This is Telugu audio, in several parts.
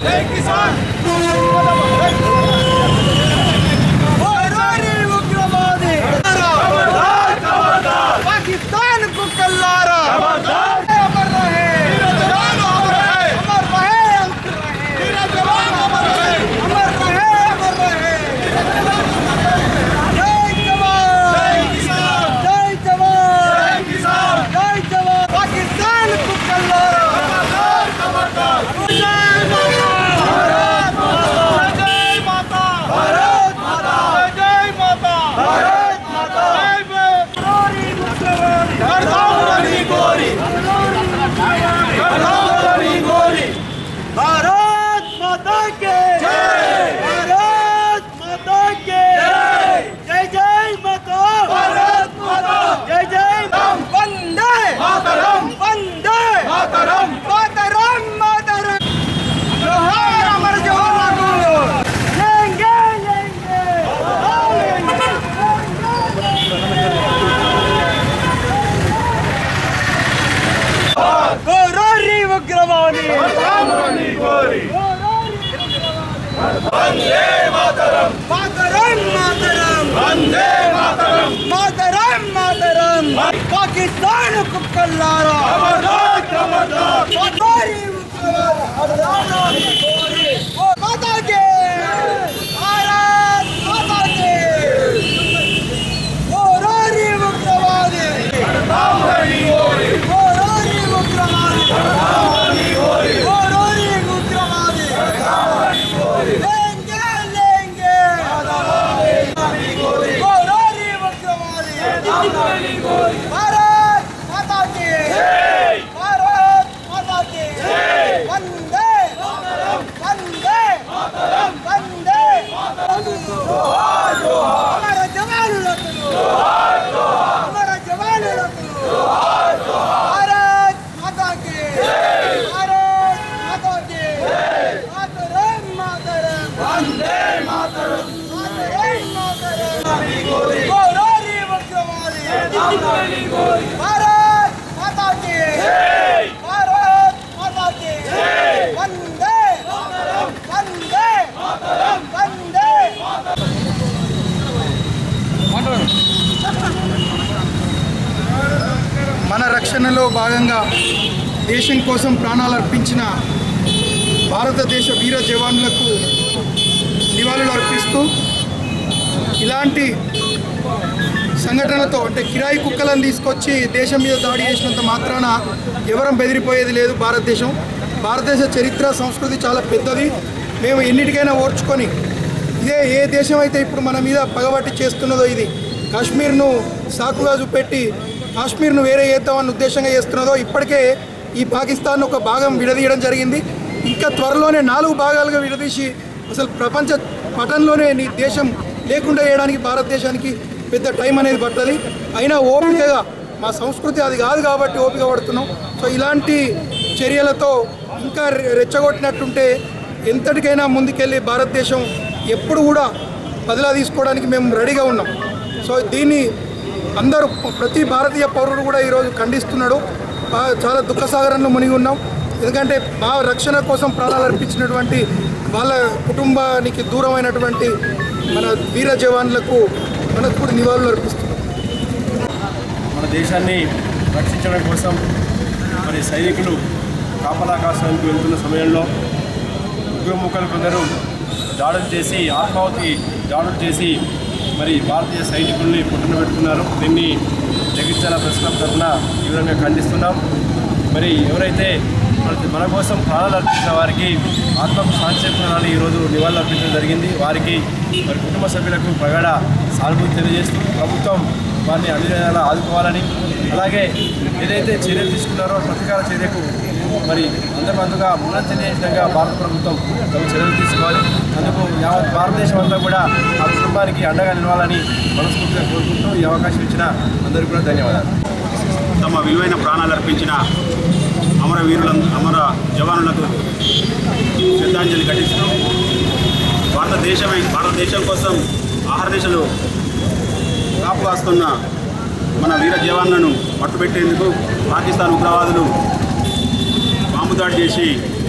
पाकिस्तान को कल्लारा अमर रहे अमर रहे अंकुर रहे अमर रहे अमर रहे जय जवान जय जवान जय जवान पाकिस्तान को कल्लारा जय माता भारत माता जय माता भारत माता जय गोरी गोरी गोरी भारत माता के जय भारत माता के जय जय जय माता भारत माता जय जय वंदे मातरम वंदे मातरम मातरम मातरम जोहार अमर जवान को लेंगे लेंगे गोरी उग्रवाणी मातरम मातरम मातरम मातरम पाकिस्तान को कल्लारा गोरी उग्रवाणी ओ माता के भारत माता के गोरी उग्रवाणी गोरी उग्रवाणी गोरी उग्रवाणी लेंगे लेंगे गोरी उग्रवाणी भारत माता की भारत माता की वंदे वंदे वंदे हमारा जवान हमारा जवान भारत माता की भारत माता की मातरम मातरम वंदे मातरम मातरम मातरम गोरी वक्रवाणी भारत माता की भारत माता की वंदे वंदे वंदे మన రక్షణలో భాగంగా దేశం కోసం ప్రాణాలు అర్పించిన భారతదేశ వీర జవాన్లకు నివాళులు అర్పిస్తూ ఇలాంటి సంఘటనతో అంటే కిరాయి కుక్కలను తీసుకొచ్చి దేశం మీద దాడి చేసినంత మాత్రాన ఎవరం బెదిరిపోయేది లేదు భారతదేశం భారతదేశ చరిత్ర సంస్కృతి చాలా పెద్దది మేము ఎన్నిటికైనా ఓర్చుకొని ఇదే ఏ దేశం అయితే ఇప్పుడు మన మీద పగబట్టి చేస్తున్నదో ఇది కాశ్మీర్ను సాకుగా చూపెట్టి కాశ్మీర్ను వేరే చేద్దామన్న ఉద్దేశంగా చేస్తున్నదో ఇప్పటికే ఈ పాకిస్తాన్ ఒక భాగం విడదీయడం జరిగింది ఇంకా త్వరలోనే నాలుగు భాగాలుగా విడదీసి అసలు ప్రపంచ పటంలోనే నీ దేశం లేకుండా చేయడానికి భారతదేశానికి పెద్ద టైం అనేది పడుతుంది అయినా ఓపికగా మా సంస్కృతి అది కాదు కాబట్టి ఓపిక పడుతున్నాం సో ఇలాంటి చర్యలతో ఇంకా రె- రెచ్చగొట్టినట్టుంటే ఎంతటికైనా ముందుకెళ్ళి భారతదేశం ఎప్పుడు కూడా బదిలా తీసుకోవడానికి మేము రెడీగా ఉన్నాం సో దీన్ని అందరూ ప్రతి భారతీయ పౌరుడు కూడా ఈరోజు ఖండిస్తున్నాడు బా- చాలా దుఃఖసాగరంలో మునిగి ఉన్నాం ఎందుకంటే మా రక్షణ కోసం ప్రాణాలు అర్పించినటువంటి వాళ్ళ కుటుంబానికి దూరమైనటువంటి మన వీర జవాన్లకు మనకు కూడా నివాళులు అర్పిస్తున్నాం మన దేశాన్ని రక్షించడం కోసం మరి సైనికులు కాపలా కాసానికి వెళ్తున్న సమయంలో ఉగ్రముఖలు కొందరు దాడులు చేసి ఆత్మాహుతి దాడులు చేసి మరి భారతీయ సైనికుల్ని పుట్టున పెడుతున్నారు దీన్ని జగిత్యాల ప్రెస్ క్లబ్ తరఫున తీవ్రంగా ఖండిస్తున్నాం మరి ఎవరైతే మన మన కోసం ప్రాణాలు అర్పించిన వారికి ఆత్మకు శాంతి చేకూరాలని ఈరోజు నివాళులు అర్పించడం జరిగింది వారికి మరి కుటుంబ సభ్యులకు ప్రగాఢ సానుభూతి తెలియజేస్తూ ప్రభుత్వం వారిని అన్ని విధాలా ఆదుకోవాలని అలాగే ఏదైతే చర్యలు తీసుకున్నారో ప్రతీకార చర్యకు మరి అందరి అందుగా ముందంజనే విధంగా భారత ప్రభుత్వం తగు చర్యలు తీసుకోవాలి అందుకు యావత్ భారతదేశం అంతా కూడా ఆ కుటుంబానికి అండగా నిలవాలని మనస్ఫూర్తిగా కోరుకుంటూ ఈ అవకాశం ఇచ్చిన అందరికీ కూడా ధన్యవాదాలు తమ విలువైన ప్రాణాలు అర్పించిన అమరవీరుల అమర జవానులకు శ్రద్ధాంజలి ఘటిస్తూ భారతదేశమే భారతదేశం కోసం ఆహార దేశాలు కాపు కాస్తున్న మన వీర జవాన్లను పట్టుబెట్టేందుకు పాకిస్తాన్ ఉగ్రవాదులు బాంబు దాడి చేసి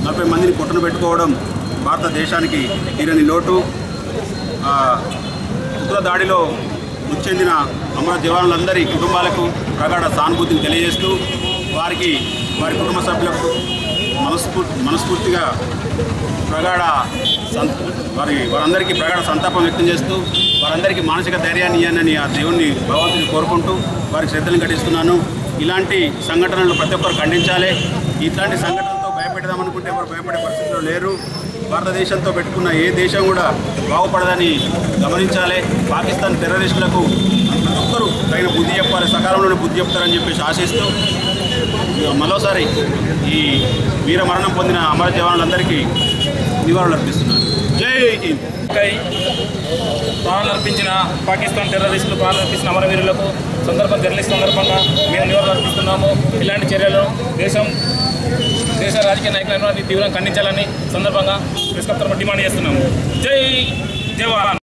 నలభై మందిని కొట్టును పెట్టుకోవడం భారతదేశానికి తీరని లోటు ఆ, ఉగ్ర దాడిలో మృతి చెందిన అమర జవానులందరి కుటుంబాలకు ప్రగాఢ సానుభూతిని తెలియజేస్తూ వారికి వారి కుటుంబ సభ్యులకు మనస్ఫూర్తి మనస్ఫూర్తిగా ప్రగాఢ సం వారి వారందరికీ ప్రగాఢ సంతాపం వ్యక్తం చేస్తూ వారందరికీ మానసిక ధైర్యాన్ని ఇవ్వనని ఆ దేవుణ్ణి భగవంతుని కోరుకుంటూ వారికి శ్రద్ధలు ఘటిస్తున్నాను ఇలాంటి సంఘటనలు ప్రతి ఒక్కరు ఖండించాలి ఇట్లాంటి సంఘటనలతో భయపెడదామనుకుంటే ఎవరు భయపడే పరిస్థితిలో లేరు భారతదేశంతో పెట్టుకున్న ఏ దేశం కూడా బాగుపడదని గమనించాలి పాకిస్తాన్ టెర్రరిస్టులకు ప్రతి ఒక్కరూ తగిన బుద్ధి చెప్పాలి సకాలంలోనే బుద్ధి చెప్తారని చెప్పేసి ఆశిస్తూ ఇక మరోసారి ఈ వీర మరణం పొందిన అమర జవానులందరికీ నివాళులు అర్పిస్తున్నాను జై హింద్ కై ప్రాణాలు అర్పించిన పాకిస్తాన్ టెర్రరిస్టులు ప్రాణాలు అర్పించిన అమరవీరులకు సందర్భం జర్నలిస్ట్ సందర్భంగా మేము నివాళులు అర్పిస్తున్నాము ఇలాంటి చర్యలు దేశం దేశ రాజకీయ నాయకులను తీవ్రంగా ఖండించాలని సందర్భంగా ప్రెస్ కప్తరం డిమాండ్ చేస్తున్నాము జై జవాన్